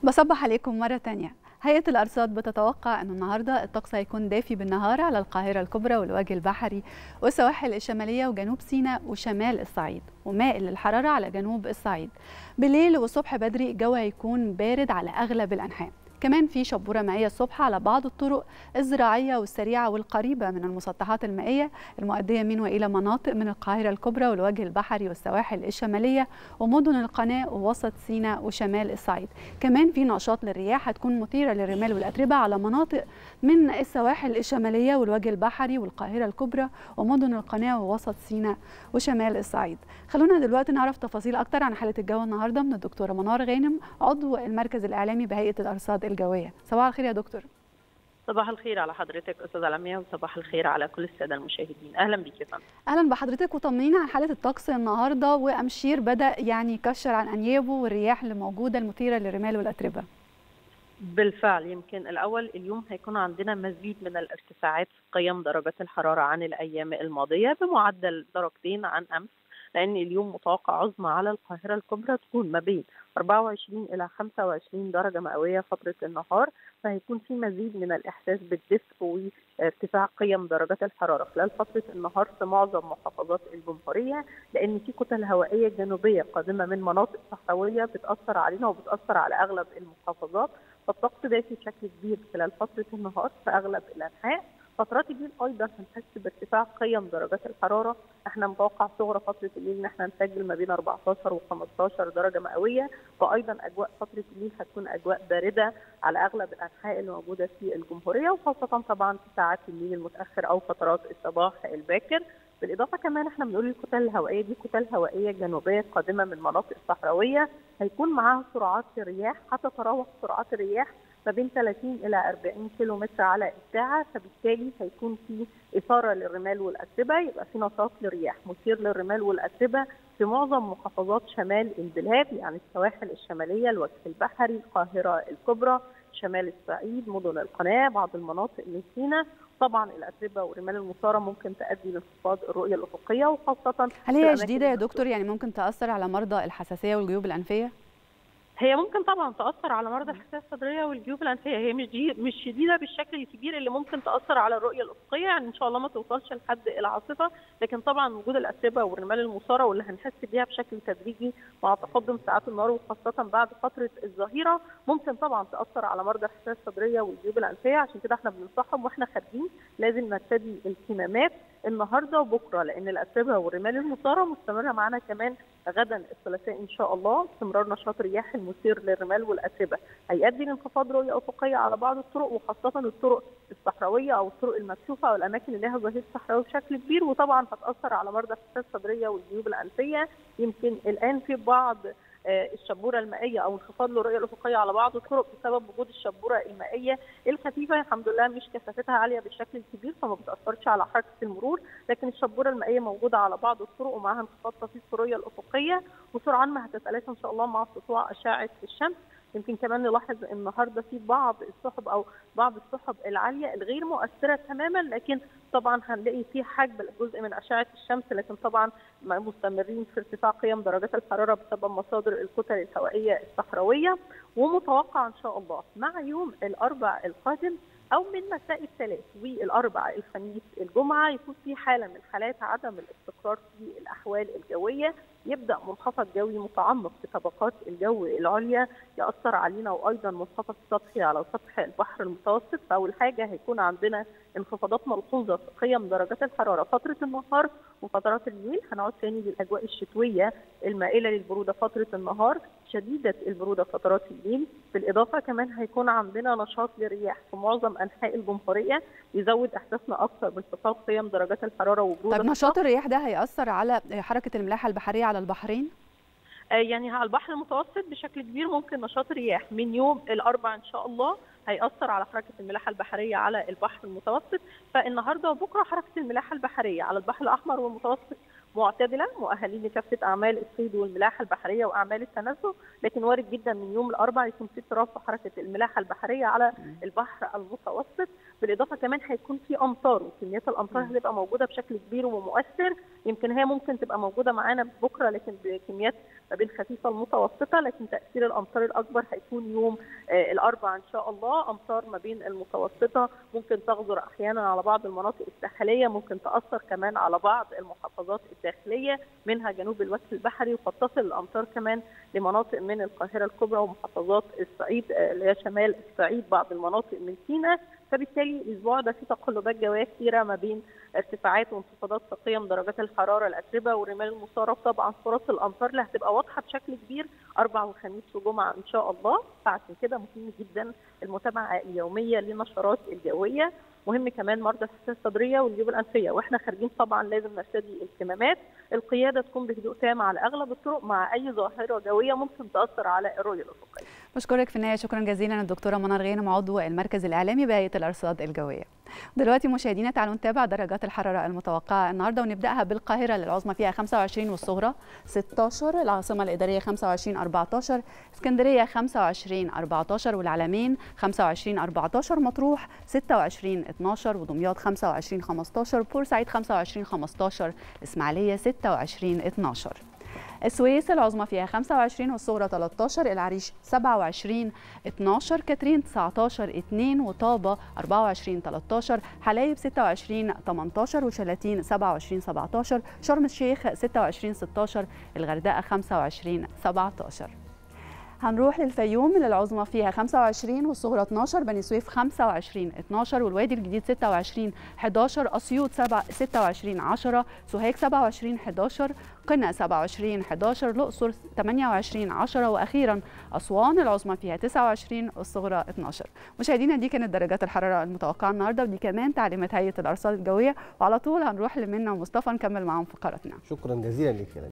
بصبح عليكم مرة تانية هيئة الأرصاد بتتوقع أن النهاردة الطقس هيكون دافي بالنهار على القاهرة الكبرى والوجه البحري والسواحل الشمالية وجنوب سيناء وشمال الصعيد ومائل للحرارة على جنوب الصعيد بالليل والصبح بدري الجو هيكون بارد على أغلب الأنحاء كمان في شبورة مائية الصبح على بعض الطرق الزراعية والسريعة والقريبة من المسطحات المائية المؤدية من وإلى مناطق من القاهرة الكبرى والوجه البحري والسواحل الشمالية ومدن القناة ووسط سيناء وشمال الصعيد كمان في نشاط للرياح هتكون مثيرة للرمال والأتربة على مناطق من السواحل الشمالية والوجه البحري والقاهرة الكبرى ومدن القناة ووسط سيناء وشمال الصعيد خلونا دلوقتي نعرف تفاصيل أكتر عن حالة الجو النهاردة من الدكتورة منار غانم عضو المركز الإعلامي بهيئة الأرصاد الجوية صباح الخير يا دكتور صباح الخير على حضرتك استاذه لميا وصباح الخير على كل الساده المشاهدين اهلا بيك يا فندم اهلا بحضرتك وطمنينا عن حاله الطقس النهارده وامشير بدا يعني يكشر عن انيابه والرياح اللي موجوده المثيره للرمال والاتربه بالفعل يمكن الاول اليوم هيكون عندنا مزيد من الارتفاعات في قيم درجات الحراره عن الايام الماضيه بمعدل درجتين عن امس لان اليوم متوقع عظمى على القاهره الكبرى تكون ما بين 24 الى 25 درجه مئويه فتره النهار فهيكون في مزيد من الاحساس بالدفء وارتفاع قيم درجات الحراره خلال فتره النهار في معظم محافظات الجمهوريه لان في كتل هوائيه جنوبيه قادمه من مناطق صحراويه بتاثر علينا وبتاثر على اغلب المحافظات فالطقس دافي بشكل كبير خلال فتره النهار في اغلب الانحاء فترات الليل ايضا هنحس بارتفاع قيم درجات الحراره احنا متوقع صغرى فتره الليل ان احنا نسجل ما بين 14 و 15 درجه مئويه وايضا اجواء فتره الليل هتكون اجواء بارده على اغلب الانحاء اللي موجوده في الجمهوريه وخاصه طبعا في ساعات الليل المتاخر او فترات الصباح الباكر بالاضافه كمان احنا بنقول الكتل الهوائيه دي كتل هوائيه جنوبيه قادمه من مناطق صحراويه هيكون معاها سرعات الرياح هتتراوح سرعات الرياح ما بين 30 الى 40 كيلو متر على الساعه فبالتالي هيكون في اثاره للرمال والاتربه يبقى في نشاط للرياح مثير للرمال والاتربه في معظم محافظات شمال البلاد يعني السواحل الشماليه الوجه البحري القاهره الكبرى شمال الصعيد مدن القناه بعض المناطق من سيناء طبعا الاتربه والرمال المثاره ممكن تؤدي لانخفاض الرؤيه الافقيه وخاصه هل هي جديده يا دكتور يعني ممكن تاثر على مرضى الحساسيه والجيوب الانفيه؟ هي ممكن طبعا تاثر على مرضى الحساسيه الصدريه والجيوب الانفيه هي مش دي مش شديده بالشكل الكبير اللي ممكن تاثر على الرؤيه الافقيه يعني ان شاء الله ما توصلش لحد العاصفه لكن طبعا وجود الاتربه والرمال المثاره واللي هنحس بيها بشكل تدريجي مع تقدم ساعات النهار وخاصه بعد فتره الظهيره ممكن طبعا تاثر على مرضى الحساسيه الصدريه والجيوب الانفيه عشان كده احنا بننصحهم واحنا خارجين لازم نرتدي الكمامات النهارده وبكره لان الاتربه والرمال المثاره مستمره معانا كمان غدا الثلاثاء ان شاء الله استمرار نشاط الرياح المثير للرمال والاتربه هيؤدي لانخفاض رؤيه افقيه على بعض الطرق وخاصه الطرق الصحراويه او الطرق المكشوفه او الاماكن اللي لها ظهير صحراوي بشكل كبير وطبعا هتاثر على مرضى الحساسيه الصدريه والجيوب الانفيه يمكن الان في بعض الشبوره المائيه او انخفاض للرؤيه الافقيه على بعض الطرق بسبب وجود الشبوره المائيه الخفيفه الحمد لله مش كثافتها عاليه بالشكل الكبير فما بتاثرش على حركه المرور لكن الشبوره المائيه موجوده على بعض الطرق ومعها انخفاض طفيف في الرؤيه الافقيه وسرعان ما هتتلاشى ان شاء الله مع سطوع اشعه الشمس يمكن كمان نلاحظ النهارده في بعض السحب او بعض السحب العاليه الغير مؤثره تماما لكن طبعا هنلاقي في حجب جزء من اشعه الشمس لكن طبعا مستمرين في ارتفاع قيم درجات الحراره بسبب مصادر الكتل الهوائيه الصحراويه ومتوقع ان شاء الله مع يوم الاربع القادم او من مساء الثلاث والاربع الخميس الجمعه يكون في حاله من حالات عدم الاستقرار في الاحوال الجويه يبدا منخفض جوي متعمق في طبقات الجو العليا ياثر علينا وايضا منخفض سطحي على سطح البحر المتوسط فاول حاجه هيكون عندنا انخفاضات ملحوظه في قيم درجات الحراره فتره النهار وفترات الليل هنعود تاني للاجواء الشتويه المائله للبروده فتره النهار شديده البروده فترات الليل بالاضافه كمان هيكون عندنا نشاط للرياح في معظم انحاء الجمهوريه يزود احساسنا اكثر بانخفاض قيم درجات الحراره وبروده طيب نشاط الرياح ده هياثر على حركه الملاحه البحريه على البحرين يعني على البحر المتوسط بشكل كبير ممكن نشاط الرياح من يوم الاربعاء ان شاء الله هيأثر على حركة الملاحة البحرية على البحر المتوسط فالنهاردة وبكرة حركة الملاحة البحرية على البحر الأحمر والمتوسط معتدله مؤهلين لكافه اعمال الصيد والملاحه البحريه واعمال التنزه لكن وارد جدا من يوم الاربعاء يكون في اضطراب في حركه الملاحه البحريه على البحر المتوسط بالاضافه كمان هيكون في امطار وكميات الامطار هتبقى موجوده بشكل كبير ومؤثر يمكن هي ممكن تبقى موجوده معانا بكره لكن بكميات ما بين خفيفه المتوسطه لكن تاثير الامطار الاكبر هيكون يوم آه الاربعاء ان شاء الله امطار ما بين المتوسطه ممكن تغزر احيانا على بعض المناطق الساحليه ممكن تاثر كمان على بعض المحافظات الداخليه منها جنوب الوجه البحري وقد تصل الامطار كمان لمناطق من القاهره الكبرى ومحافظات الصعيد اللي هي شمال الصعيد بعض المناطق من سيناء فبالتالي الاسبوع ده في تقلبات جويه كثيره ما بين ارتفاعات وانخفاضات في قيم درجات الحراره الاتربه والرمال المصارف طبعا فرص الامطار اللي هتبقى واضحه بشكل كبير اربع وخميس وجمعه ان شاء الله فعشان كده مهم جدا المتابعه اليوميه للنشرات الجويه مهم كمان مرضى الحساسيه الصدريه والجيوب الانفيه واحنا خارجين طبعا لازم نرتدي الكمامات القياده تكون بهدوء تام على اغلب الطرق مع اي ظاهره جويه ممكن تاثر على الرؤيه الافقيه بشكرك في النهايه شكرا جزيلا الدكتوره منار غانم عضو المركز الاعلامي بهيئه الارصاد الجويه دلوقتي مشاهدينا تعالوا نتابع درجات الحراره المتوقعه النهارده ونبداها بالقاهره العظمى فيها 25 والصغرى 16 العاصمه الاداريه 25 14 اسكندريه 25 14 والعلمين 25 14 مطروح 26 12 ودمياط 25 15 بورسعيد 25 15 الاسماعيليه 26 12 السويس العظمى فيها 25 والصغرى 13 العريش 27 12 كاترين 19 2 وطابة 24 13 حلايب 26 18 وشلاتين 27 17 شرم الشيخ 26 16 الغردقة 25 17 هنروح للفيوم اللي العظمى فيها 25 والصغرى 12 بني سويف 25 12 والوادي الجديد 26 11 اسيوط 26 10 سوهاج 27 11 قنا 27 11 الاقصر 28 10 واخيرا اسوان العظمى فيها 29 والصغرى 12 مشاهدينا دي كانت درجات الحراره المتوقعه النهارده ودي كمان تعليمات هيئه الارصاد الجويه وعلى طول هنروح لمنى ومصطفى نكمل معاهم فقراتنا شكرا جزيلا لك